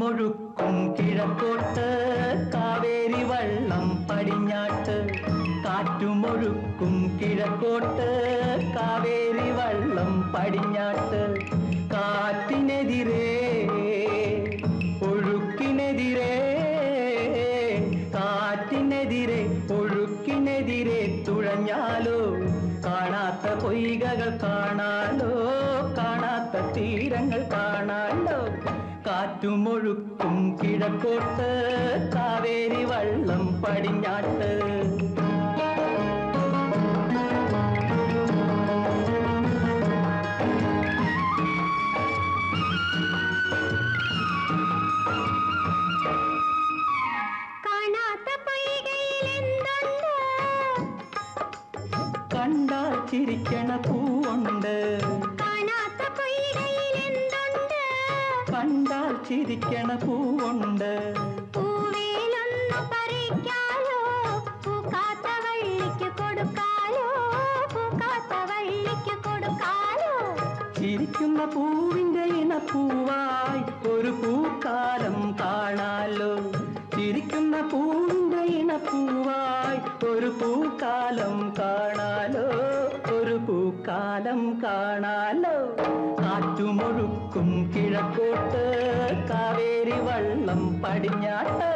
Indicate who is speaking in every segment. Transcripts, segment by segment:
Speaker 1: കാറ്റുമൊഴുക്കും കിഴക്കോട്ട് കാവേരി വള്ളം പടിഞ്ഞാട്ട് കാറ്റുമൊഴുക്കും കിഴക്കോട്ട് കാവേരി വള്ളം പടിഞ്ഞാട്ട് കാറ്റിനെതിരേ ഒഴുക്കിനെതിരേ കാറ്റിനെതിരെ ഒഴുക്കിനെതിരെ തുഴഞ്ഞാലോ കാണാത്ത പൊയ്കകൾ കാണാലോ കാണാത്ത തീരങ്ങൾ കാണാലോ കാറ്റുമൊഴുക്കും കിഴക്കോട്ട് കാവേരി വള്ളം പടിഞ്ഞാട്ട്
Speaker 2: കാണാത്ത പൊയ്കയിൽ എന്തുണ്ട്
Speaker 1: കണ്ടാൽ ചിരിക്കണ പൂവുണ്ട്
Speaker 2: കാണാത്ത പൊയ്കയിൽ എന്തുണ്ട്
Speaker 1: കണ്ടാൽ ചിരിക്കണ പൂവുണ്ട്
Speaker 2: പൂവേലൊന്നു പറിക്കാലോ പൂക്കാത്ത വള്ളിക്ക് കൊടുക്കാലോ പൂക്കാത്ത വള്ളിക്ക് കൊടുക്കാലോ
Speaker 1: ചിരിക്കുന്ന പൂവിന്റെ ഇണപ്പൂവായി ഒരു പൂക്കാലം കാണാലോ ചിരിക്കുന്ന പൂവിന്റെ ഇണപ്പൂവായി ഒരു പൂക്കാലം കാണാലോ ഒരു പൂക്കാലം കാണാലോ കാറ്റുമൊഴുക്കും കിഴക്കോട്ട് കാവേരി വള്ളം പടിഞ്ഞാട്ട്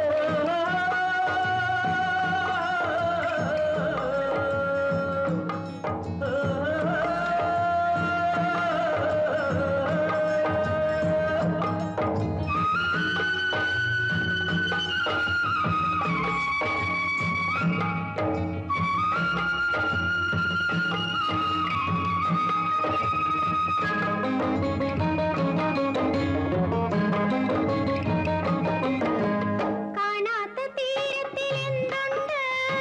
Speaker 2: കാണാത്ത തീരത്തിൽ എന്തുണ്ട്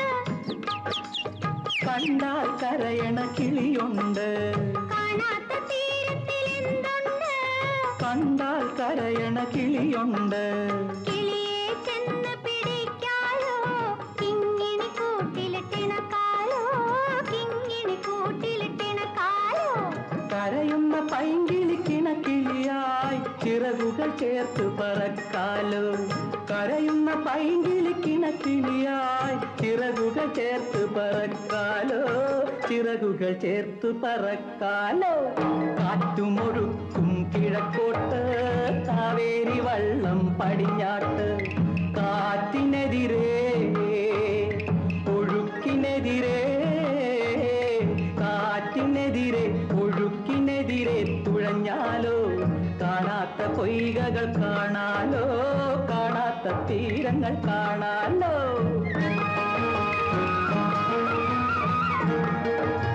Speaker 1: കണ്ടാൽ കരയണ കിളിയുണ്ട്
Speaker 2: കാണാത്ത തീരത്തിൽ എന്തുണ്ട്
Speaker 1: കണ്ടാൽ കരയണ കിളിയുണ്ട്
Speaker 2: കിളിയെ ചെന്ന് പിടിക്കാലോ കിങ്ങിണി കൂട്ടിലിട്ടിണക്കാലോ കിങ്ങിണി കൂട്ടിലിട്ടിണക്കാലോ
Speaker 1: കരയുന്ന പൈങ്കിളിക്കിണ കിളിയായി ചിറകുകൾ ചേർത്ത് പറക്കാലോ കരയുന്ന പൈങ്കിളിക്കിണ കിളിയായി ചിറകുകൾ ചേർത്ത് പറക്കാലോ ചിറകുകൾ ചേർത്ത് പറക്കാലോ കാറ്റുമൊഴുക്കും കിഴക്കോട്ട് കാവേരി വള്ളം പടിഞ്ഞാട്ട് കാറ്റിനെതിരേ ഒഴുക്കിനെതിരേ കാറ്റിനെതിരെ ഒഴുക്കിനെതിരെ തുഴഞ്ഞാലോ കാണാത്ത പൊയ്കകൾ കാണാലോ കാണാത്ത തീരങ്ങൾ കാണാലോ